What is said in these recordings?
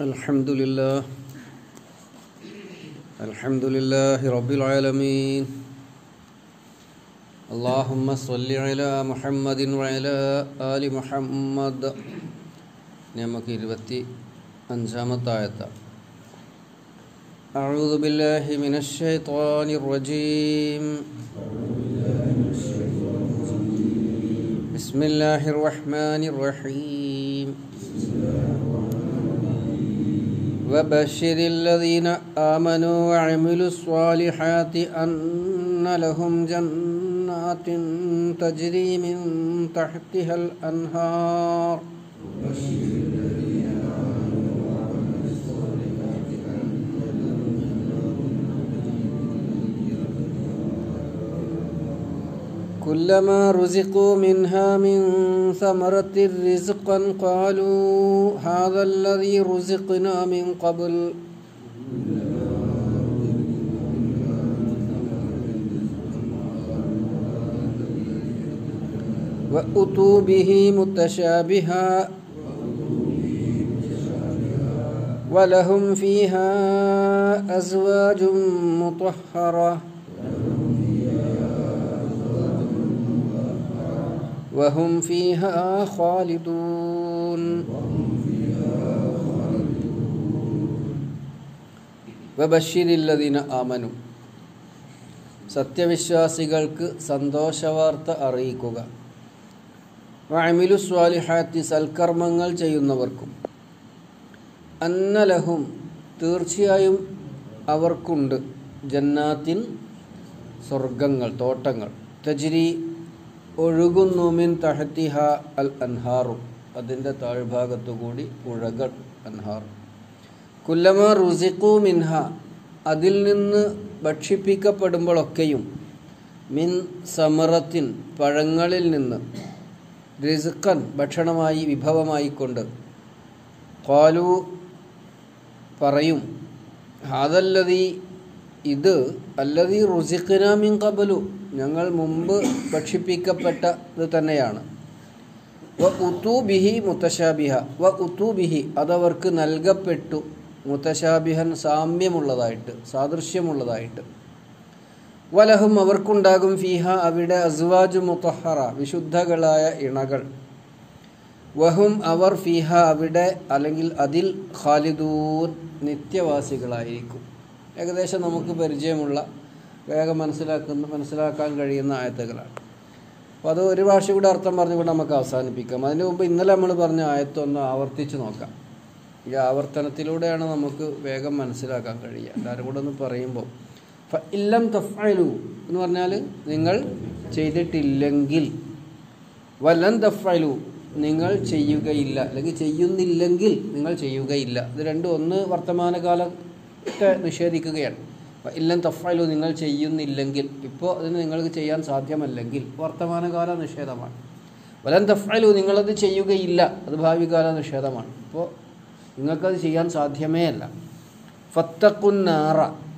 الحمد لله الحمد لله رب العالمين اللهم صل على محمد وعلى آل محمد നമുക്ക് ഇരുപത്തി അഞ്ചാമത്തെ ആയത്ത أعوذ بالله من الشيطان الرجيم بسم الله الرحمن الرحيم وبشر الذين آمنوا وعملوا الصالحات أن لهم جنات تجري من تحتها الأنهار كلما رزقوا منها من ثمرة رزقا قالوا هذا الذي رزقنا من قبل وأتوا به متشابها ولهم فيها أزواج مطهرة وهم فيها خالدون വബഷിരില്ലദീന ആമനു സത്യവിശ്വാസികൾക്ക് സന്തോഷവാർത്ത അറിയിക്കുക വഅമിലു സ്വാലിഹാത്തി സൽക്കർമ്മങ്ങൾ ചെയ്യുന്നവർക്കും അന്നലഹും തീർച്ചയായും അവർക്കുണ്ട് ജന്നാത്തിൻ സ്വർഗങ്ങൾ തോട്ടങ്ങൾ തജ്രി ഒഴുകുന്നു മിൻ തഹത്തിഹ അൽ അൻഹാറും അതിൻ്റെ താഴ്ഭാഗത്തുകൂടി പുഴകൾ അൻഹാർ കുല്ലമ റുസിഖു മിൻഹ അതിൽ നിന്ന് ഭക്ഷിപ്പിക്കപ്പെടുമ്പോഴൊക്കെയും മിൻ സമറത്തിൻ പഴങ്ങളിൽ നിന്ന് റിസുക്കൻ ഭക്ഷണമായി വിഭവമായിക്കൊണ്ട് കാലു പറയും ഹാദല്ലതി ഇത് അല്ലതി റുസിഖിന മിൻ കബലു ഞങ്ങൾ മുമ്പ് ഭക്ഷിപ്പിക്കപ്പെട്ടത് തന്നെയാണ് വ ഉത്തൂ ബിഹി മുത്തശാബിഹ വ ഉത്തൂ ബിഹി അതവർക്ക് നൽകപ്പെട്ടു മുത്തശാബിഹൻ സാമ്യമുള്ളതായിട്ട് സാദൃശ്യമുള്ളതായിട്ട് വലഹും അവർക്കുണ്ടാകും ഫിഹ അവിടെ അസ്വാജു മുത്തഹറ വിശുദ്ധകളായ ഇണകൾ വഹും അവർ ഫിഹ അവിടെ അല്ലെങ്കിൽ അതിൽ ഖാലിദൂൻ നിത്യവാസികളായിരിക്കും ഏകദേശം നമുക്ക് പരിചയമുള്ള വേഗം മനസ്സിലാക്കുന്ന മനസ്സിലാക്കാൻ കഴിയുന്ന ആയത്തുകളാണ് അപ്പോൾ അത് ഒരു ഭാഷ കൂടെ അർത്ഥം പറഞ്ഞുകൊണ്ട് നമുക്ക് അവസാനിപ്പിക്കാം അതിന് മുമ്പ് ഇന്നലെ നമ്മൾ പറഞ്ഞ ആയത്തൊന്ന് ആവർത്തിച്ച് നോക്കാം ഈ ആവർത്തനത്തിലൂടെയാണ് നമുക്ക് വേഗം മനസ്സിലാക്കാൻ കഴിയുക എല്ലാവരും കൂടെ ഒന്ന് പറയുമ്പോൾ ഇല്ലം തഫ്അലു എന്ന് പറഞ്ഞാൽ നിങ്ങൾ ചെയ്തിട്ടില്ലെങ്കിൽ വല്ലൻ തഫ്അലു നിങ്ങൾ ചെയ്യുകയില്ല അല്ലെങ്കിൽ ചെയ്യുന്നില്ലെങ്കിൽ നിങ്ങൾ ചെയ്യുകയില്ല ഇത് രണ്ടും ഒന്ന് വർത്തമാനകാലത്തെ നിഷേധിക്കുകയാണ് ഇല്ലം തഫ്അലു നിങ്ങൾ ചെയ്യുന്നില്ലെങ്കിൽ ഇപ്പോൾ അതിന് നിങ്ങൾക്ക് ചെയ്യാൻ സാധ്യമല്ലെങ്കിൽ വർത്തമാനകാല നിഷേധമാണ് വലൻ തഫ്അലു നിങ്ങളത് ചെയ്യുകയില്ല അത് ഭാവികാല നിഷേധമാണ് ഇപ്പോൾ നിങ്ങൾക്കത് ചെയ്യാൻ സാധ്യമേ അല്ല ഫത്തക്കുന്നാറ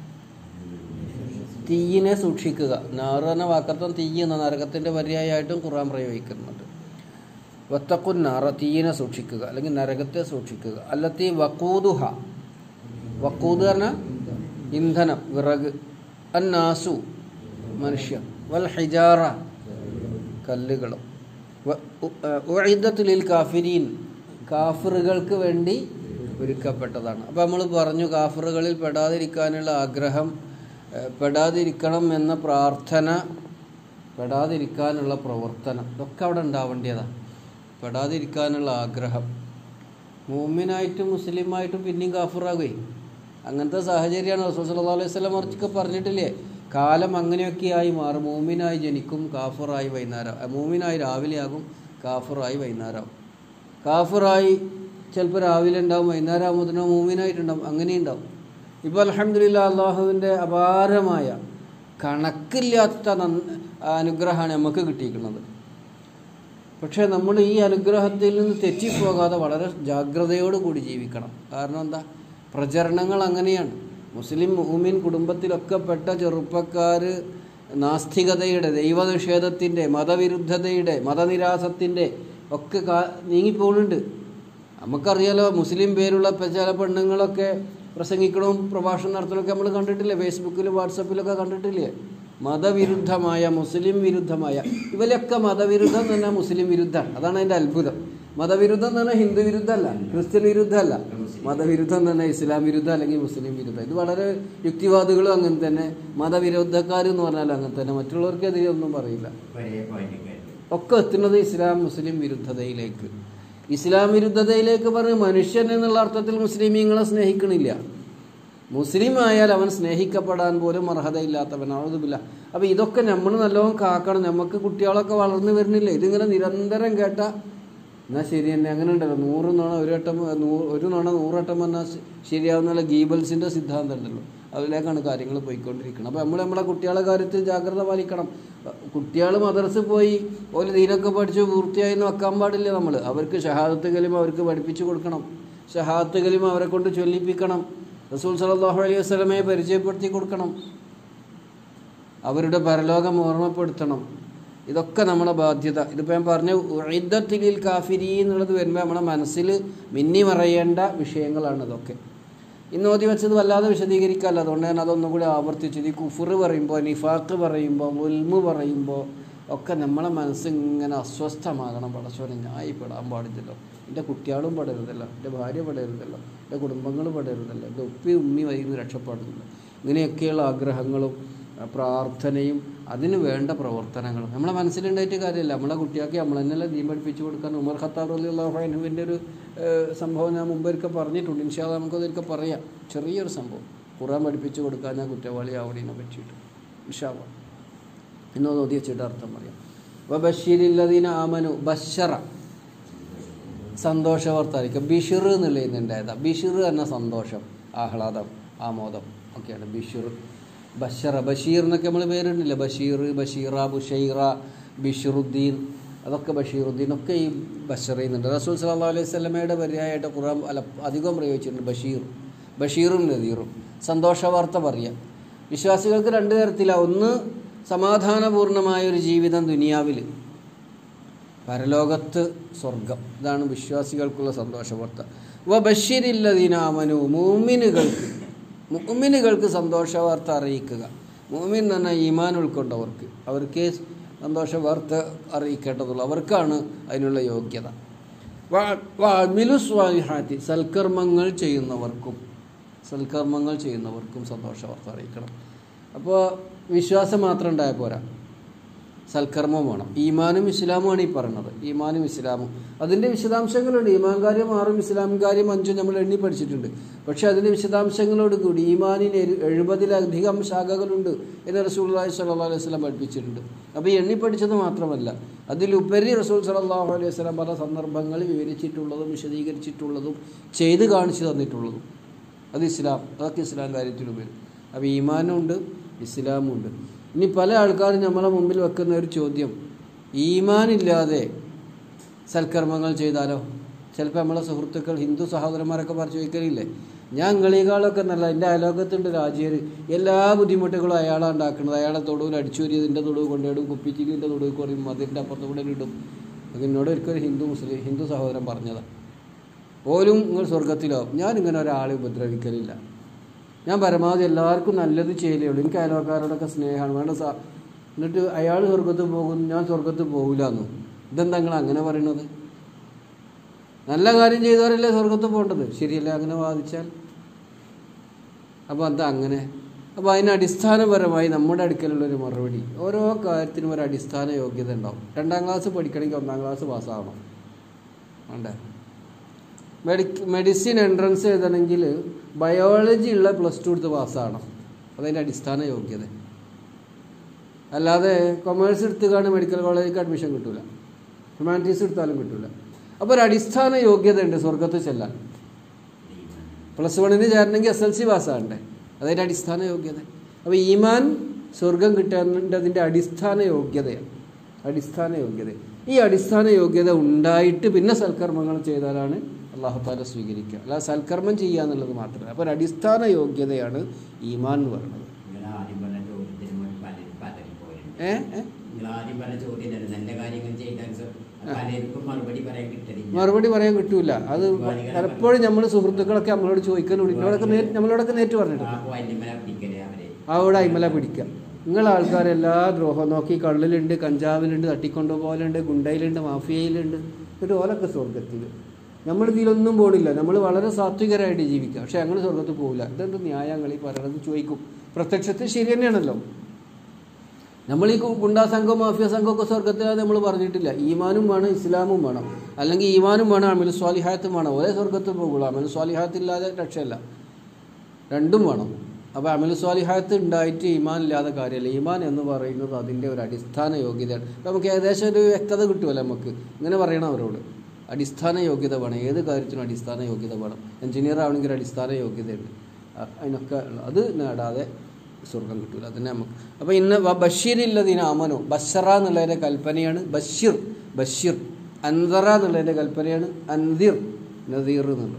തീയിനെ സൂക്ഷിക്കുക നാറ് എന്ന വാക്കർത്ഥം തീ എന്ന നരകത്തിൻ്റെ പര്യായമായിട്ടും ഖുറാൻ പ്രയോഗിക്കുന്നുണ്ട് വത്തക്കുന്നാറ തീയിനെ സൂക്ഷിക്കുക അല്ലെങ്കിൽ നരകത്തെ സൂക്ഷിക്കുക അല്ലത്തി വക്കൂതുഹ വക്കൂത് പറഞ്ഞാൽ ഇന്ധനം വിറക് അന്നാസു മനുഷ്യൻ വൽ ഹിജാറ കല്ലുകളും ഉഇദ്ദത്തുലിൽ കാഫിരീൻ കാഫറുകൾക്ക് വേണ്ടി ഒരുക്കപ്പെട്ടതാണ് അപ്പോൾ നമ്മൾ പറഞ്ഞു കാഫറുകളിൽ പെടാതിരിക്കാനുള്ള ആഗ്രഹം പെടാതിരിക്കണം എന്ന പ്രാർത്ഥന പെടാതിരിക്കാനുള്ള പ്രവർത്തനം ഇതൊക്കെ അവിടെ ഉണ്ടാവേണ്ടതാണ് പെടാതിരിക്കാനുള്ള ആഗ്രഹം മൂമിനായിട്ടും മുസ്ലിമായിട്ടും പിന്നെയും കാഫറാകുകയെ അങ്ങനത്തെ സാഹചര്യമാണ് റസൂൽ സല്ലല്ലാഹു അലൈഹി വസല്ലം മറിച്ചൊക്കെ പറഞ്ഞിട്ടില്ലേ കാലം അങ്ങനെയൊക്കെയായി മാറും മൂമിനായി ജനിക്കും കാഫറായി വൈകുന്നേരം മൂമിനായി രാവിലെ ആകും കാഫറായി വൈകുന്നേരം കാഫറായി ചിലപ്പോൾ രാവിലെ ഉണ്ടാവും വൈകുന്നേരം ആകുമ്പോഴത്തേനോ മൂമിനായിട്ടുണ്ടാവും അങ്ങനെ ഉണ്ടാവും ഇപ്പോൾ അലഹമില്ല അള്ളാഹുവിൻ്റെ അപാരമായ കണക്കില്ലാത്ത അനുഗ്രഹമാണ് നമുക്ക് കിട്ടിയിരിക്കുന്നത് പക്ഷേ നമ്മൾ ഈ അനുഗ്രഹത്തിൽ നിന്ന് തെറ്റിപ്പോകാതെ വളരെ ജാഗ്രതയോട് കൂടി ജീവിക്കണം കാരണം എന്താ പ്രചരണങ്ങൾ അങ്ങനെയാണ് മുസ്ലിം മൂമിൻ കുടുംബത്തിലൊക്കെ പെട്ട ചെറുപ്പക്കാർ നാസ്തികതയുടെ ദൈവനിഷേധത്തിൻ്റെ മതവിരുദ്ധതയുടെ മതനിരാസത്തിൻ്റെ ഒക്കെ കാ നീങ്ങിപ്പോകുന്നുണ്ട് നമുക്കറിയാലോ മുസ്ലിം പേരുള്ള പ- ചില പെണ്ണുങ്ങളൊക്കെ പ്രസംഗിക്കണവും പ്രഭാഷണം നടത്തണമൊക്കെ നമ്മൾ കണ്ടിട്ടില്ലേ ഫേസ്ബുക്കിലും വാട്സപ്പിലൊക്കെ കണ്ടിട്ടില്ലേ മതവിരുദ്ധമായ മുസ്ലിം വിരുദ്ധമായ ഇവരൊക്കെ മതവിരുദ്ധം എന്ന് പറഞ്ഞാൽ മുസ്ലിം വിരുദ്ധമാണ് അതാണ് അതിൻ്റെ അത്ഭുതം മതവിരുദ്ധം എന്ന് പറഞ്ഞാൽ ഹിന്ദു വിരുദ്ധമല്ല ക്രിസ്ത്യൻ വിരുദ്ധമല്ല മതവിരുദ്ധം എന്ന് പറഞ്ഞാൽ ഇസ്ലാം വിരുദ്ധം അല്ലെങ്കിൽ മുസ്ലിം വിരുദ്ധം ഇത് വളരെ യുക്തിവാദികളും അങ്ങനെ തന്നെ മതവിരുദ്ധക്കാർ എന്ന് പറഞ്ഞാൽ അങ്ങനെ തന്നെ മറ്റുള്ളവർക്കെതിരെ ഒന്നും പറയില്ല ഒരേ പോയിന്റ് ഒക്കെ എത്തുന്നത് ഇസ്ലാം മുസ്ലിം വിരുദ്ധതയിലേക്ക് ഇസ്ലാം വിരുദ്ധതയിലേക്ക് പറഞ്ഞ് മനുഷ്യൻ എന്നുള്ള അർത്ഥത്തിൽ മുസ്ലിമീങ്ങളെ സ്നേഹിക്കണില്ല മുസ്ലിം ആയാൽ അവൻ സ്നേഹിക്കപ്പെടാൻ പോലും അർഹതയില്ലാത്തവനാവുന്നില്ല അപ്പോൾ ഇതൊക്കെ നമ്മൾ നല്ലോണം കാക്കണം നമുക്ക് കുട്ടികളൊക്കെ വളർന്നു വരുന്നില്ല ഇതിങ്ങനെ നിരന്തരം കേട്ട എന്നാൽ ശരി തന്നെ അങ്ങനെ ഉണ്ടല്ലോ നൂറ് നുണ ഒരു വട്ടം നൂ- ഒരു നുണ നൂറട്ടം വന്നാൽ ശരിയാവുന്ന ഗീബൽസിൻ്റെ സിദ്ധാന്തം ഉണ്ടല്ലോ അതിലേക്കാണ് കാര്യങ്ങൾ പോയിക്കൊണ്ടിരിക്കുന്നത് അപ്പോൾ നമ്മൾ നമ്മളെ കുട്ടികളെ കാര്യത്തിൽ ജാഗ്രത പാലിക്കണം കുട്ടികൾ മദർസ് പോയി ഒരു ദീനൊക്കെ പഠിച്ച് പൂർത്തിയായി എന്ന് വെക്കാൻ പാടില്ല നമ്മൾ അവർക്ക് ഷഹാദത്ത് കലിമ അവർക്ക് പഠിപ്പിച്ചു കൊടുക്കണം ഷഹാദത്ത് കലിമ അവരെ കൊണ്ട് ചൊല്ലിപ്പിക്കണം റസൂൽ സലാഹു അലൈഹി വസ്ലമയെ പരിചയപ്പെടുത്തി കൊടുക്കണം അവരുടെ പരലോകം ഓർമ്മപ്പെടുത്തണം ഇതൊക്കെ നമ്മുടെ ബാധ്യത ഇതിപ്പോൾ ഞാൻ പറഞ്ഞു ഉഇദ്ദത്തിലിൽ കാഫിരി എന്നുള്ളത് വരുമ്പോൾ നമ്മുടെ മനസ്സിൽ മിന്നി മറയേണ്ട വിഷയങ്ങളാണ് ഇതൊക്കെ ഇന്ന് ഓതി വെച്ചത് വല്ലാതെ വിശദീകരിക്കാമല്ലോ അതുകൊണ്ട് ഞാൻ അതൊന്നും കൂടി ആവർത്തിച്ചത് ഈ കുഫർ പറയുമ്പോൾ നിഫാക്ക് പറയുമ്പോൾ ഉൽമ് പറയുമ്പോൾ ഒക്കെ നമ്മളെ മനസ്സ് ഇങ്ങനെ അസ്വസ്ഥമാകണം പടച്ചോനെ ഞാൻ ഈ പെടാൻ പാടില്ലല്ലോ എൻ്റെ കുട്ടികളും പെടരുതല്ലോ എൻ്റെ ഭാര്യ പെടരുതല്ലോ എൻ്റെ കുടുംബങ്ങൾ പെടരുതല്ലോ എൻ്റെ ഉപ്പി ഉമ്മി വൈകുന്നു രക്ഷപ്പെടുന്നില്ല ഇങ്ങനെയൊക്കെയുള്ള ആഗ്രഹങ്ങളും ആ, പ്രാർത്ഥനയും അതിന് വേണ്ട പ്രവർത്തനങ്ങളും നമ്മളെ മനസ്സിലുണ്ടായിട്ട് കാര്യമില്ല നമ്മളെ കുട്ടികൾക്ക് നമ്മൾ തന്നെയല്ലേ ദീൻ പഠിപ്പിച്ചു കൊടുക്കാൻ ഉമർ ഖത്താബ് അലി അള്ളാഹുവിൻ്റെ ഒരു ഏഹ്, സംഭവം ഞാൻ മുമ്പ് ഒരിക്കൽ പറഞ്ഞിട്ടുണ്ട് ഇൻഷാ നമുക്കതൊരിക്കൽ പറയാം ചെറിയൊരു സംഭവം ഖുറാൻ പഠിപ്പിച്ചു കൊടുക്കാൻ ഞാൻ കുറ്റവാളി ആവണീനെ പറ്റിയിട്ട് ഇൻഷാ അള്ളാ. ഇന്ന് അത് ഒതി വെച്ചിട്ട് അർത്ഥം പറയാം അപ്പോൾ ബഷീരില്ലദീന ആമനു ബഷറ സന്തോഷവർത്തായിരിക്കും ബിഷിർ എന്നുള്ളതിനുണ്ടായതാ ബിഷിർ എന്ന സന്തോഷം ആഹ്ലാദം ആമോദം ഒക്കെയാണ് ബിഷിർ ബഷറ ബഷീർ എന്നൊക്കെ നമ്മൾ പേരുണ്ടല്ലോ ബഷീർ ബഷീറ ബുഷൈറ ബിഷിറുദ്ദീൻ അതൊക്കെ ബഷീറുദ്ദീൻ ഒക്കെ ഈ ബഷറിൽ നിന്നുണ്ട് റസൂൽ സല്ലാ അലൈഹി സ്വലമയുടെ പര്യായമായിട്ട് ഖുറാൻ അല്ല അധികം പ്രയോഗിച്ചിട്ടുണ്ട് ബഷീർ ബഷീറും നദീറും സന്തോഷ വാർത്ത പറയാം വിശ്വാസികൾക്ക് രണ്ട് തരത്തിലാണ് ഒന്ന് സമാധാനപൂർണമായ ഒരു ജീവിതം ദുനിയാവിൽ പരലോകത്ത് സ്വർഗം ഇതാണ് വിശ്വാസികൾക്കുള്ള സന്തോഷവാർത്ത വ ബഷീരില്ലദീനാമനു മൂമിനുകൾക്ക് മൂമിനുകൾക്ക് സന്തോഷവാർത്ത അറിയിക്കുക മൂമിൻ എന്ന് പറഞ്ഞാൽ ഈമാൻ ഉൾക്കൊണ്ടവർക്ക് അവർക്ക് സന്തോഷവാർത്ത അറിയിക്കേണ്ടതുള്ളൂ അവർക്കാണ് അതിനുള്ള യോഗ്യത മിലു സ്വാഹിഹാത്തി സൽക്കർമ്മങ്ങൾ ചെയ്യുന്നവർക്കും സൽക്കർമ്മങ്ങൾ ചെയ്യുന്നവർക്കും സന്തോഷവാർത്ത അറിയിക്കണം അപ്പോൾ വിശ്വാസം മാത്രം ഉണ്ടായാൽ പോരാ സൽക്കർമ്മം വേണം ഈമാനും ഇസ്ലാമുമാണ് ഈ പറയുന്നത് ഈമാനും ഇസ്ലാമും അതിൻ്റെ വിശദാംശങ്ങളുണ്ട് ഈമാൻ കാര്യം ആറും ഇസ്ലാം കാര്യം അഞ്ചും നമ്മൾ എണ്ണി പഠിച്ചിട്ടുണ്ട് പക്ഷേ അതിൻ്റെ വിശദാംശങ്ങളോട് കൂടി ഈമാനിന് എഴു- എഴുപതിലധികം ശാഖകളുണ്ട് എന്ന് റസൂൽ സല്ലാ അലൈഹി സ്വലം പഠിപ്പിച്ചിട്ടുണ്ട് അപ്പോൾ ഈ എണ്ണി പഠിച്ചത് മാത്രമല്ല അതിലുപരി റസൂൽ സലാഹു അലൈഹി സ്വലം പല സന്ദർഭങ്ങളിൽ വിവരിച്ചിട്ടുള്ളതും വിശദീകരിച്ചിട്ടുള്ളതും ചെയ്ത് കാണിച്ചു തന്നിട്ടുള്ളതും അത് ഇസ്ലാം അതൊക്കെ ഇസ്ലാം കാര്യത്തിൽ വരും അപ്പോൾ ഈമാനുണ്ട് ഇസ്ലാമുണ്ട് ഇനി പല ആൾക്കാരും നമ്മളെ മുമ്പിൽ വെക്കുന്ന ഒരു ചോദ്യം ഈമാനില്ലാതെ സൽക്കർമ്മങ്ങൾ ചെയ്താലോ ചിലപ്പോൾ നമ്മളെ സുഹൃത്തുക്കൾ ഹിന്ദു സഹോദരന്മാരൊക്കെ പറഞ്ഞു ചോദിക്കലില്ലേ ഞാൻ നിങ്ങളീകാളൊക്കെ നല്ല എൻ്റെ അയലോകത്തുണ്ട് രാജ്യര് എല്ലാ ബുദ്ധിമുട്ടുകളും അയാളാണ് ഉണ്ടാക്കുന്നത് അയാളെ തൊടുവിൽ അടിച്ചുവരിയതിൻ്റെ തൊടുവ് കൊണ്ടിടും കുപ്പിച്ചിലിൻ്റെ തൊടുവ് കുറയും അതിൻ്റെ അപ്പുറത്ത് കൂടെ ഇടും അത് എന്നോട് ഒരിക്കലും ഹിന്ദു മുസ്ലിം ഹിന്ദു സഹോദരൻ പറഞ്ഞതാണ് പോലും നിങ്ങൾ സ്വർഗത്തിലാവും ഞാനിങ്ങനെ ഒരാളെ ഉപദ്രവിക്കലില്ല ഞാൻ പരമാവധി എല്ലാവർക്കും നല്ലത് ചെയ്യലേ ഉള്ളൂ എനിക്ക് അയൽവക്കാരോടൊക്കെ സ്നേഹമാണ് വേണ്ട സാ എന്നിട്ട് അയാൾ സ്വർഗത്ത് പോകും ഞാൻ സ്വർഗത്ത് പോകില്ല എന്നു ഇതെന്താ നിങ്ങൾ അങ്ങനെ പറയണത് നല്ല കാര്യം ചെയ്തവരല്ലേ സ്വർഗത്ത് പോകേണ്ടത് ശരിയല്ലേ അങ്ങനെ വാദിച്ചാൽ അപ്പോൾ എന്താ അങ്ങനെ അപ്പോൾ അതിന് അടിസ്ഥാനപരമായി നമ്മുടെ അടുക്കലുള്ള ഒരു മറുപടി ഓരോ കാര്യത്തിനും ഒരു അടിസ്ഥാന യോഗ്യത ഉണ്ടാവും രണ്ടാം ക്ലാസ് പഠിക്കണമെങ്കിൽ ഒന്നാം ക്ലാസ് പാസ്സാവണം വേണ്ടേ മെഡിക് മെഡിസിൻ എൻട്രൻസ് എഴുതണമെങ്കിൽ ബയോളജി ഉള്ള പ്ലസ് ടു എടുത്ത് പാസ്സാകണം അതതിൻ്റെ അടിസ്ഥാന യോഗ്യത അല്ലാതെ കൊമേഴ്സ് എടുത്തുകാണ് മെഡിക്കൽ കോളേജിലേക്ക് അഡ്മിഷൻ കിട്ടില്ല ഹ്യൂമാനിറ്റീസ് എടുത്താലും കിട്ടില്ല അപ്പോൾ ഒരു അടിസ്ഥാന യോഗ്യത ഉണ്ട് സ്വർഗത്ത് ചെല്ലാൻ പ്ലസ് വണ്ണിന് ചേരണമെങ്കിൽ എസ് എൽ സി പാസ്സാകണ്ടേ അതിൻ്റെ അടിസ്ഥാന യോഗ്യത അപ്പോൾ ഈമാൻ സ്വർഗം കിട്ടേണ്ടതിൻ്റെ അടിസ്ഥാന യോഗ്യതയാണ് അടിസ്ഥാന യോഗ്യത ഈ അടിസ്ഥാന യോഗ്യത ഉണ്ടായിട്ട് പിന്നെ സൽക്കർമ്മങ്ങൾ ചെയ്താലാണ് അള്ളാഹു താല സ്വീകരിക്കുക അല്ല സൽക്കർമ്മം ചെയ്യുക എന്നുള്ളത് മാത്രമല്ല അപ്പോൾ ഒരു അടിസ്ഥാന യോഗ്യതയാണ് ഈമാൻ എന്ന് പറയുന്നത് നിങ്ങൾ ആദ്യം പറഞ്ഞ ചോദ്യത്തിന് മുന്നിൽ പലരും പതറിപ്പോയിട്ടുണ്ട് ഏ ഏ? നിങ്ങൾ ആദ്യം പറഞ്ഞ ചോദ്യം നല്ല കാര്യങ്ങൾ ചെയ്താൽ സ- പലർക്കും മറുപടി പറയാൻ കിട്ടലില്ല മറുപടി പറയാൻ കിട്ടൂല അത് പലപ്പോഴും നമ്മൾ സുഹൃത്തുക്കളൊക്കെ നമ്മളോട് ചോദിക്കലുണ്ട് നമ്മളോടൊക്കെ നേ നമ്മളോടൊക്കെ നേരിട്ട് പറഞ്ഞിട്ടുണ്ട് ആ വല്യമ്മല പിടിക്കല് അവരെ അവിടെ അയിമല പിടിക്കുക നിങ്ങൾ ആൾക്കാർ എല്ലാ ദ്രോഹം നോക്കി കള്ളിലുണ്ട് കഞ്ചാവിലുണ്ട് തട്ടിക്കൊണ്ടുപോകലുണ്ട് ഗുണ്ടയിലുണ്ട് മാഫിയയിലുണ്ട് എന്നിട്ട് ഓലൊക്കെ സ്വർഗത്തിൽ നമ്മൾ ഇതിലൊന്നും പോണില്ല നമ്മൾ വളരെ സാത്വികരായിട്ട് ജീവിക്കുക പക്ഷെ ഞങ്ങൾ സ്വർഗത്തിൽ പോകില്ല ഇതെന്ത് ന്യായങ്ങൾ ഈ പറയണത് ചോദിക്കും പ്രത്യക്ഷത്തിൽ ശരി തന്നെയാണല്ലോ നമ്മൾ ഈ ഗുണ്ടാ സംഘവും മാഫിയ സംഘമൊക്കെ സ്വർഗത്തിലാതെ നമ്മൾ പറഞ്ഞിട്ടില്ല ഈമാനും വേണം ഇസ്ലാമും വേണം അല്ലെങ്കിൽ ഈമാനും വേണം അമൽ സ്വാലിഹാത്തും വേണം ഒരേ സ്വർഗത്തിൽ പോകുള്ളൂ അമൽ സ്വാലിഹാത്തില്ലാതെ രക്ഷയില്ല രണ്ടും വേണം അപ്പോൾ അമൽ സ്വാലിഹാത്ത് ഉണ്ടായിട്ട് ഈമാൻ ഇല്ലാതെ കാര്യമല്ല ഈമാൻ എന്ന് പറയുന്നത് അതിൻ്റെ ഒരു അടിസ്ഥാന യോഗ്യതയാണ് അപ്പോൾ നമുക്ക് ഏകദേശം ഒരു വ്യക്തത കിട്ടുമല്ലോ നമുക്ക് ഇങ്ങനെ പറയണം അവരോട് അടിസ്ഥാന യോഗ്യത വേണം ഏത് കാര്യത്തിനും അടിസ്ഥാന യോഗ്യത വേണം എഞ്ചിനീയർ ആവണമെങ്കിൽ ഒരു അടിസ്ഥാന യോഗ്യതയുണ്ട് അ- അതിനൊക്കെ ഉള്ള- അത് നേടാതെ സ്വർഗം കിട്ടൂല അതിനെ നമുക്ക് അപ്പോൾ ഇന്ന് ബഷീറില്ലതിന് അമനു ബഷറ എന്നുള്ളതിൻ്റെ കൽപ്പനയാണ് ബഷീർ ബഷീർ അന്തറ എന്നുള്ളതിൻ്റെ കൽപ്പനയാണ് അന്തിർ നദീർ എന്നുള്ളത്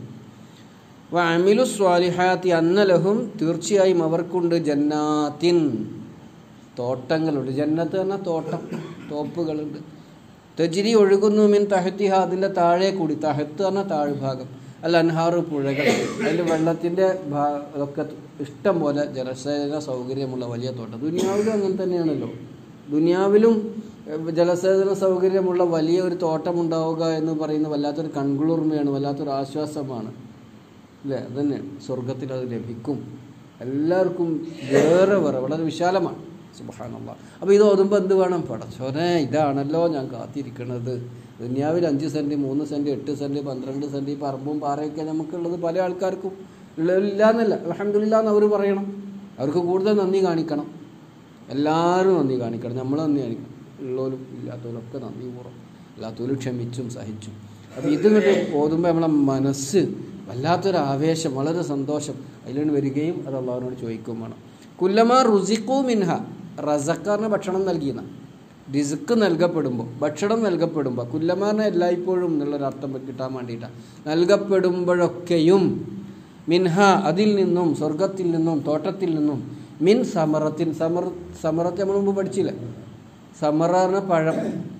അമിലു സ്വാലിഹാത്തി അന്നലഹും തീർച്ചയായും അവർക്കുണ്ട് ജന്നാത്തിൻ തോട്ടങ്ങളുണ്ട് ജന്നത്ത് പറഞ്ഞാൽ തോട്ടം തോപ്പുകളുണ്ട് തെജിരി ഒഴുകുന്നു മിൻ തഹത്തിഹ അതിൻ്റെ താഴെ കൂടി തഹത്ത് പറഞ്ഞാൽ താഴ്ഭാഗം അല്ല അൻഹാറ് പുഴകൾ അതിൽ വെള്ളത്തിൻ്റെ ഭാ ഒക്കെ ഇഷ്ടം പോലെ ജലസേചന സൗകര്യമുള്ള വലിയ തോട്ടം ദുനിയാവിലും അങ്ങനെ തന്നെയാണല്ലോ ദുനിയാവിലും എഹ്, ജലസേചന സൗകര്യമുള്ള വലിയ ഒരു തോട്ടം ഉണ്ടാവുക എന്ന് പറയുന്നത് വല്ലാത്തൊരു കൺകുളിർമയാണ് വല്ലാത്തൊരു ആശ്വാസമാണ് അല്ലേ അതന്നെ സ്വർഗത്തിൽ അത് ലഭിക്കും എല്ലാവർക്കും വേറെ വേറെ വളരെ വിശാലമാണ് സുബഹാനല്ല അപ്പോൾ ഇത് ഓതുമ്പോൾ എന്ത് വേണം പടച്ചോനെ ഇതാണല്ലോ ഞാൻ കാത്തിരിക്കണത് ദുനിയാവിൽ അഞ്ച് സെൻറ്റ് മൂന്ന് സെൻറ്റ് എട്ട് സെൻറ്റ് പന്ത്രണ്ട് സെൻറ്റ് ഈ പറമ്പും പാറയൊക്കെ നമുക്കുള്ളത് പല ആൾക്കാർക്കും ഇല്ല എന്നല്ല അലഹമില്ല എന്ന് അവർ പറയണം അവർക്ക് കൂടുതൽ നന്ദി കാണിക്കണം എല്ലാവരും നന്ദി കാണിക്കണം നമ്മൾ നന്ദി കാണിക്കണം ഉള്ളവരും ഇല്ലാത്തവരും ഒക്കെ നന്ദി പൂർവ്വം ഇല്ലാത്തവരും ക്ഷമിച്ചും സഹിച്ചും അപ്പോൾ ഇത് ഇങ്ങോട്ട് ഓതുമ്പോൾ നമ്മളെ മനസ്സ് വല്ലാത്തൊരു ആവേശം വളരെ സന്തോഷം അതിലാണ് വരികയും അത് അള്ളാഹുവിനോട് ചോദിക്കുകയും വേണം കുല്ലമാ റുസിഖു മിൻഹ റസക്കാറിന് ഭക്ഷണം നൽകിയെന്ന റിസ്ക് നൽകപ്പെടുമ്പോൾ ഭക്ഷണം നൽകപ്പെടുമ്പോൾ കുല്ലമാറിനെ എല്ലായ്പ്പോഴും എന്നുള്ളൊരർത്ഥം കിട്ടാൻ വേണ്ടിയിട്ടാണ് നൽകപ്പെടുമ്പോഴൊക്കെയും മിൻഹ അതിൽ നിന്നും സ്വർഗത്തിൽ നിന്നും തോട്ടത്തിൽ നിന്നും മിൻ സമറത്തിൻ സമർ സമറത്ത് നമ്മൾ മുമ്പ് പഠിച്ചില്ലേ സമറ പറഞ്ഞ പഴം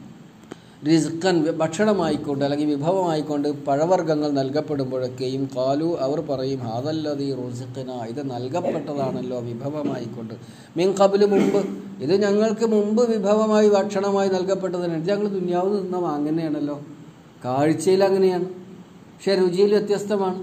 റിസ്ക്കൻ ഭക്ഷണമായിക്കൊണ്ട് അല്ലെങ്കിൽ വിഭവമായിക്കൊണ്ട് പഴവർഗ്ഗങ്ങൾ നൽകപ്പെടുമ്പോഴൊക്കെയും കാലു അവർ പറയും ഹാദല്ലതീ റുസിഖന ഇത് നൽകപ്പെട്ടതാണല്ലോ വിഭവമായിക്കൊണ്ട് മീൻ കബില് മുമ്പ് ഇത് ഞങ്ങൾക്ക് മുമ്പ് വിഭവമായി ഭക്ഷണമായി നൽകപ്പെട്ടതിന് ഇത് ഞങ്ങൾ ദുന്യാവ് നിന്ന അങ്ങനെയാണല്ലോ കാഴ്ചയിൽ അങ്ങനെയാണ് പക്ഷെ രുചിയിൽ വ്യത്യസ്തമാണ്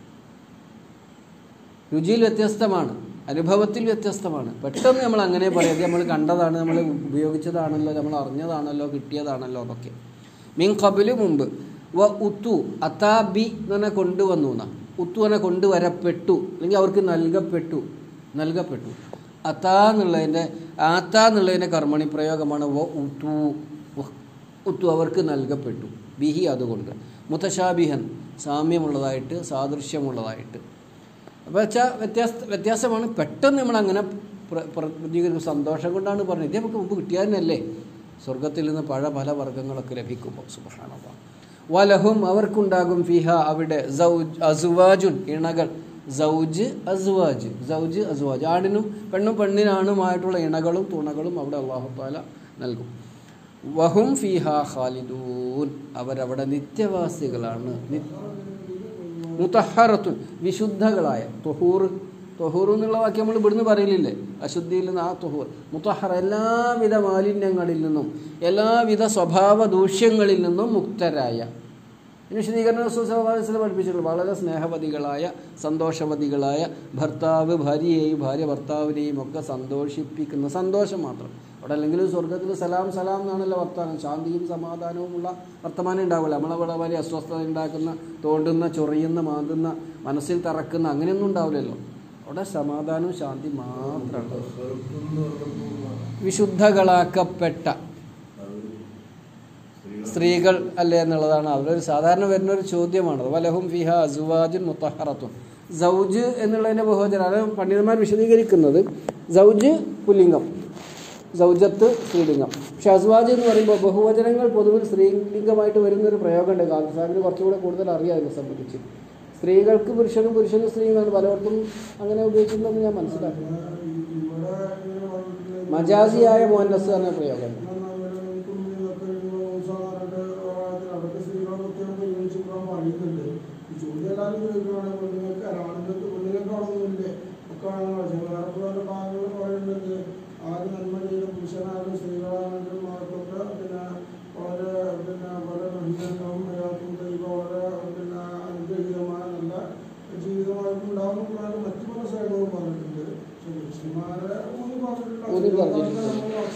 രുചിയിൽ വ്യത്യസ്തമാണ് അനുഭവത്തിൽ വ്യത്യസ്തമാണ് പെട്ടെന്ന് നമ്മൾ അങ്ങനെ പറയാം ഇത് നമ്മൾ കണ്ടതാണ് നമ്മൾ ഉപയോഗിച്ചതാണല്ലോ നമ്മൾ അറിഞ്ഞതാണല്ലോ കിട്ടിയതാണല്ലോ അതൊക്കെ മീൻ കബില് മുമ്പ് വ ഉത്തു അതാബി എന്ന് പറഞ്ഞാൽ കൊണ്ടുവന്നു എന്നാ ഉത്തു എന്നെ കൊണ്ടുവരപ്പെട്ടു അല്ലെങ്കിൽ അവർക്ക് നൽകപ്പെട്ടു നൽകപ്പെട്ടു അതാ എന്നുള്ളതിൻ്റെ ആത്താ എന്നുള്ളതിൻ്റെ കർമ്മണി പ്രയോഗമാണ് വ ഉത്തു വ ഉത്തു അവർക്ക് നൽകപ്പെട്ടു ബിഹി അതുകൊണ്ട് മുത്തശാബിഹൻ സാമ്യമുള്ളതായിട്ട് സാദൃശ്യമുള്ളതായിട്ട് അപ്പോൾ വെച്ചാൽ വ്യത്യാസ വ്യത്യാസമാണ് പെട്ടെന്ന് നമ്മൾ അങ്ങനെ പ്ര- പ്രതികരിക്കും സന്തോഷം കൊണ്ടാണ് പറഞ്ഞത് ഇത് നമുക്ക് മുമ്പ് കിട്ടിയാലല്ലേ സ്വർഗത്തിൽ നിന്ന് പഴ പല വർഗ്ഗങ്ങളൊക്കെ ലഭിക്കുമ്പോൾ സുബഹാനവ വലഹും അവർക്കുണ്ടാകും ഫിഹ അവിടെ സൗജ് അസുവാജുൻ ഇണകൾ സൗജ് അസുവാജ് സൗജ് അസുവാജ് ആണിനും പെണ്ണും പെണ്ണിനാണുമായിട്ടുള്ള ഇണകളും തുണകളും അവിടെ അള്ളാഹു താല നൽകും വഹും ഫിഹ ഖാലിദൂൻ അവരവിടെ നിത്യവാസികളാണ് നി- മുത്തഹറത്തുൻ വിശുദ്ധകളായ തൊഹൂർ തൊഹൂർ എന്നുള്ള വാക്യം നമ്മൾ ഇവിടുന്ന് പറയലില്ലേ അശുദ്ധിയിൽ നിന്ന് ആ തൊഹൂർ മുത്തഹറ എല്ലാവിധ മാലിന്യങ്ങളിൽ നിന്നും എല്ലാവിധ സ്വഭാവ ദൂഷ്യങ്ങളിൽ നിന്നും മുക്തരായ ഇനി വിശദീകരണ സുസവാസിൽ പഠിപ്പിച്ചിട്ടുള്ളത് വളരെ സ്നേഹവതികളായ സന്തോഷവതികളായ ഭർത്താവ് ഭാര്യയെയും ഭാര്യ ഭർത്താവിനെയും ഒക്കെ സന്തോഷിപ്പിക്കുന്ന സന്തോഷം മാത്രം അവിടെ അല്ലെങ്കിൽ സ്വർഗത്തിൽ സലാം സലാം എന്നാണല്ലോ വർത്തമാനം ശാന്തിയും സമാധാനവുമുള്ള വർത്തമാനം ഉണ്ടാവില്ല നമ്മളവിടെ വലിയ അസ്വസ്ഥത ഉണ്ടാക്കുന്ന തോണ്ടുന്ന ചൊറിയുന്ന മാന്തുന്ന മനസ്സിൽ തറക്കുന്ന അങ്ങനെയൊന്നും ഉണ്ടാവില്ലല്ലോ അവിടെ സമാധാനവും ശാന്തി മാത്രമാണ് വിശുദ്ധകളാക്കപ്പെട്ട സ്ത്രീകൾ അല്ലേ എന്നുള്ളതാണ് അവരൊരു സാധാരണ വരുന്ന ഒരു ചോദ്യമാണ് വലഹും ഫിഹ അസുവാജുൻ മുത്തഹറത്തും സൗജ് എന്നുള്ളതിൻ്റെ ബഹുവചനം അത് പണ്ഡിതന്മാർ വിശദീകരിക്കുന്നത് സൗജ് പുല്ലിംഗം സൗജത്ത് സ്ത്രീലിംഗം പക്ഷെ അസ്വാജ് എന്ന് പറയുമ്പോൾ ബഹുവചനങ്ങൾ പൊതുവിൽ സ്ത്രീലിംഗമായിട്ട് വരുന്നൊരു പ്രയോഗമുണ്ട് കാന്തസാഹിബിന് കുറച്ചുകൂടെ കൂടുതൽ അറിയാം അതിനെ സംബന്ധിച്ച് സ്ത്രീകൾക്ക് പുരുഷനും പുരുഷനും സ്ത്രീ എന്നാണ് പലയിടത്തും അങ്ങനെ ഉപയോഗിച്ചിട്ടുണ്ടെന്ന് ഞാൻ മനസ്സിലാക്കുന്നു മജാസിയായ മോഹൻസ് എന്ന പ്രയോഗമുണ്ട് ഊന്നി പറഞ്ഞിട്ടുണ്ട്.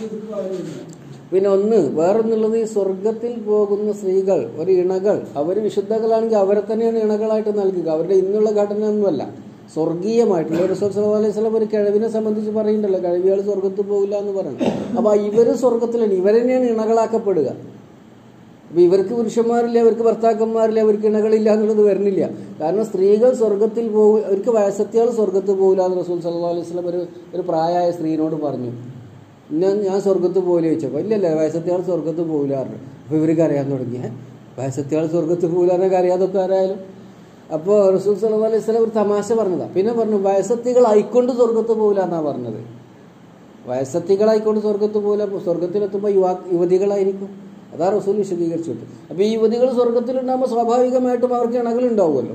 പിന്നെ ഒന്ന് വേറൊന്നുള്ളത് ഈ സ്വർഗത്തിൽ പോകുന്ന സ്ത്രീകൾ ഒരു ഇണകൾ അവർ വിശുദ്ധകളാണെങ്കിൽ അവരെ തന്നെയാണ് ഇണകളായിട്ട് നൽകുക അവരുടെ ഇന്നുള്ള ഘടന ഒന്നുമല്ല സ്വർഗീയമായിട്ടുള്ള റസൂൽ സല്ലല്ലാഹു അലൈഹി വസല്ലം ഒരു കിഴവിനെ സംബന്ധിച്ച് പറയുന്നുണ്ടല്ലോ കിഴവികൾ സ്വർഗത്തിൽ പോകില്ല എന്ന് പറയണം അപ്പോൾ ഇവർ സ്വർഗത്തിലാണ് ഇവരെന്നെയാണ് ഇണകളാക്കപ്പെടുക അപ്പോൾ ഇവർക്ക് പുരുഷന്മാരില്ല ഇവർക്ക് ഭർത്താക്കന്മാരില്ല ഇവർക്ക് ഇണകളില്ല എന്നുള്ളത് വരുന്നില്ല കാരണം സ്ത്രീകൾ സ്വർഗത്തിൽ പോകും അവർക്ക് വയസ്സത്തിയാൾ സ്വർഗത്തിൽ പോകില്ല എന്ന് റസൂൽ സല്ലല്ലാഹു അലൈഹി വസല്ലം ഒരു ഒരു പ്രായമായ സ്ത്രീനോട് പറഞ്ഞു ഞാൻ ഞാൻ സ്വർഗത്ത് പോകില്ല ചോദിച്ചപ്പോൾ ഇല്ലല്ല വയസ്സത്തിയാൾ സ്വർഗത്ത് പോകില്ല പറഞ്ഞു അപ്പോൾ ഇവർക്ക് അറിയാൻ തുടങ്ങി "ഏ? വയസ്സത്തിയാൾ സ്വർഗത്ത് പോകില്ല എന്നൊക്കെ അറിയാതൊക്കെ ആരായാലും അപ്പോൾ റസൂൽ സല്ലല്ലാഹു അലൈഹി വസല്ലം ഒരു തമാശ പറഞ്ഞതാണ് പിന്നെ പറഞ്ഞു വയസ്സത്തികൾ ആയിക്കൊണ്ട് സ്വർഗത്ത് പോകില്ല എന്നാണ് പറഞ്ഞത് വയസ്സത്തികളായിക്കൊണ്ട് സ്വർഗത്ത് പോകില്ല സ്വർഗത്തിലെത്തുമ്പോൾ യുവാ യുവതികളായിരിക്കും അതാ റസൂൽ വിശദീകരിച്ചു കൊടുത്തു അപ്പോൾ ഈ യുവതികൾ സ്വർഗത്തിലുണ്ടാകുമ്പോൾ സ്വാഭാവികമായിട്ടും അവർക്ക് ഇണകളുണ്ടാവുമല്ലോ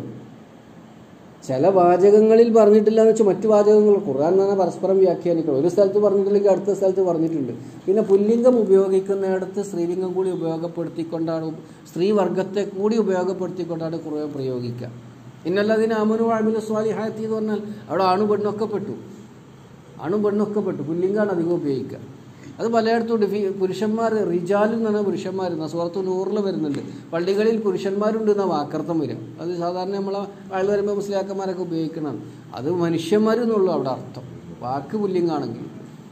ചില വാചകങ്ങളിൽ പറഞ്ഞിട്ടില്ല എന്ന് വെച്ചാൽ മറ്റു വാചകങ്ങൾ ഖുർആൻ തന്നെ പരസ്പരം വ്യാഖ്യാനിക്കണം ഒരു സ്ഥലത്ത് പറഞ്ഞിട്ടില്ലെങ്കിൽ അടുത്ത സ്ഥലത്ത് പറഞ്ഞിട്ടുണ്ട് പിന്നെ പുല്ലിംഗം ഉപയോഗിക്കുന്നിടത്ത് സ്ത്രീലിംഗം കൂടി ഉപയോഗപ്പെടുത്തിക്കൊണ്ടാണ് സ്ത്രീ വർഗത്തെ കൂടി ഉപയോഗപ്പെടുത്തിക്കൊണ്ടാണ് ഖുർആൻ പ്രയോഗിക്കുക ഇന്നല്ലതിന് അമനു അമിലു സ്വാലിഹാത്തി എന്ന് പറഞ്ഞാൽ അവിടെ ആണു പെണ്ണൊക്കെ പെട്ടു ആണും പെണ്ണൊക്കെ പെട്ടു പുല്ലിംഗാണ് അധികം ഉപയോഗിക്കുക അത് പലയിടത്തും ഉണ്ട് ഫി- പുരുഷന്മാർ റിജാലിൽ നിന്നാണ് പുരുഷന്മാർ സുഹൃത്ത് നൂറിൽ വരുന്നുണ്ട് പള്ളികളിൽ പുരുഷന്മാരുണ്ട് എന്ന വാക്കർത്ഥം വരും അത് സാധാരണ നമ്മളെ ആൾ വരുമ്പോൾ മുസ്ലിയാക്കന്മാരൊക്കെ ഉപയോഗിക്കണം അത് മനുഷ്യന്മാരെന്നുള്ളൂ അവിടെ അർത്ഥം വാക്ക് പുല്ലിംഗാണെങ്കിൽ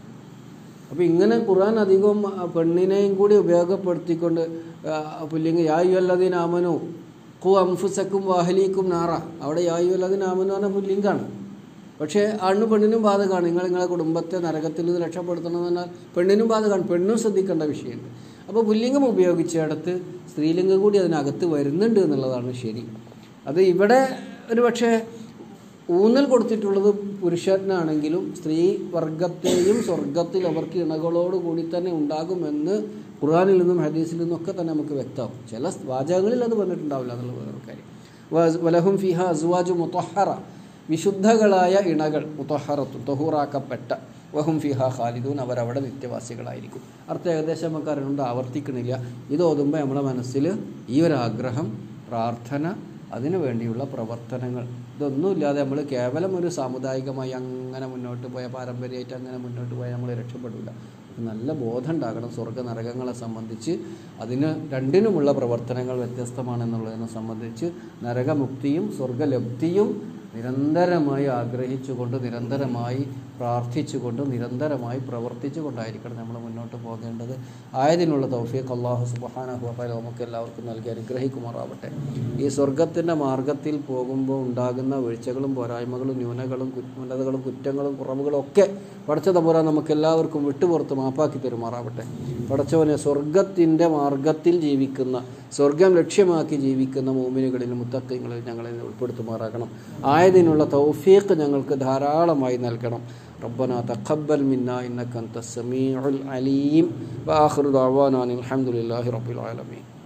അപ്പോൾ ഇങ്ങനെ ഖുർആൻ അധികം ആ, പെണ്ണിനെയും കൂടി ഉപയോഗപ്പെടുത്തിക്കൊണ്ട് ആ, പുല്ലിംഗ യായുവല്ലതിന് ആമനു കു അംഫുസക്കും വാഹലിക്കും നാറ അവിടെ യായുവല്ലതിന് ആമനു പറഞ്ഞ പുല്ലിംഗാണ് പക്ഷേ ആണിനും പെണ്ണിനും ബാധകമാണ് നിങ്ങൾ നിങ്ങളെ കുടുംബത്തെ നരകത്തിൽ നിന്ന് രക്ഷപ്പെടുത്തണം എന്ന് പറഞ്ഞാൽ പെണ്ണിനും ബാധകമാണ് പെണ്ണും ശ്രദ്ധിക്കേണ്ട വിഷയമുണ്ട് അപ്പോൾ പുല്ലിംഗം ഉപയോഗിച്ചിടത്ത് സ്ത്രീലിംഗം കൂടി അതിനകത്ത് വരുന്നുണ്ട് എന്നുള്ളതാണ് ശരി അത് ഇവിടെ ഒരു പക്ഷേ ഊന്നൽ കൊടുത്തിട്ടുള്ളത് പുരുഷനാണെങ്കിലും സ്ത്രീ വർഗത്തെയും സ്വർഗത്തിൽ അവർക്ക് ഇണകളോട് കൂടി തന്നെ ഉണ്ടാകുമെന്ന് ഖുർആനിൽ നിന്നും ഹദീസിൽ നിന്നും ഒക്കെ തന്നെ നമുക്ക് വ്യക്തമാവും ചില വാചകങ്ങളിൽ അത് വന്നിട്ടുണ്ടാവില്ല എന്നുള്ള വേറൊരു കാര്യം വ- വലഹും ഫിഹ അസ്വാജു മുത്തഹറ വിശുദ്ധകളായ ഇണകൾ മുത്തഹറത്തു തൊഹൂറാക്കപ്പെട്ട വഹും ഫിഹ ഖാലിദൂൻ അവരവിടെ നിത്യവാസികളായിരിക്കും അർത്ഥം ഏകദേശം നമുക്ക് അറിയുന്നുണ്ട് ആവർത്തിക്കണില്ല ഇത് ഓതുമ്പോൾ നമ്മുടെ മനസ്സിൽ ഈ ഒരു ആഗ്രഹം പ്രാർത്ഥന അതിനു വേണ്ടിയുള്ള പ്രവർത്തനങ്ങൾ ഇതൊന്നുമില്ലാതെ നമ്മൾ കേവലം ഒരു സാമുദായികമായി അങ്ങനെ മുന്നോട്ട് പോയ പാരമ്പര്യമായിട്ട് അങ്ങനെ മുന്നോട്ട് പോയാൽ നമ്മൾ രക്ഷപ്പെടില്ല നല്ല ബോധം ഉണ്ടാകണം സ്വർഗ്ഗ നരകങ്ങളെ സംബന്ധിച്ച് അതിന് രണ്ടിനുമുള്ള പ്രവർത്തനങ്ങൾ വ്യത്യസ്തമാണെന്നുള്ളതിനെ സംബന്ധിച്ച് നരകമുക്തിയും സ്വർഗലബ്ധിയും നിരന്തരമായി ആഗ്രഹിച്ചുകൊണ്ട് നിരന്തരമായി പ്രാർത്ഥിച്ചുകൊണ്ട് നിരന്തരമായി പ്രവർത്തിച്ചുകൊണ്ടായിരിക്കണം നമ്മൾ മുന്നോട്ട് പോകേണ്ടത് ആയതിനുള്ള തൗഫീഖ് അള്ളാഹു സുബഹാനഹു വതആല നമുക്ക് എല്ലാവർക്കും നൽകി അനുഗ്രഹിക്കുമാറാവട്ടെ ഈ സ്വർഗത്തിൻ്റെ മാർഗത്തിൽ പോകുമ്പോൾ ഉണ്ടാകുന്ന വീഴ്ചകളും പോരായ്മകളും ന്യൂനകളും കു- ന്യൂനതകളും കുറ്റങ്ങളും കുറവുകളും ഒക്കെ പടച്ച തമ്പുരാൻ നമുക്ക് എല്ലാവർക്കും വിട്ടുപുറത്ത് മാപ്പാക്കി തരുമാറാവട്ടെ പടച്ചവനെ സ്വർഗത്തിൻ്റെ മാർഗത്തിൽ ജീവിക്കുന്ന സ്വർഗം ലക്ഷ്യമാക്കി ജീവിക്കുന്ന മൂമിനുകളിൽ മുത്തക്കങ്ങളിൽ ഞങ്ങളെ ഉൾപ്പെടുത്തുമാറാകണം ആയതിനുള്ള തൗഫീഖ് ഞങ്ങൾക്ക് ധാരാളമായി നൽകണം ربنا تقبل منا إنك أنت السميع العليم وآخر دعوانا أن الحمد لله رب العالمين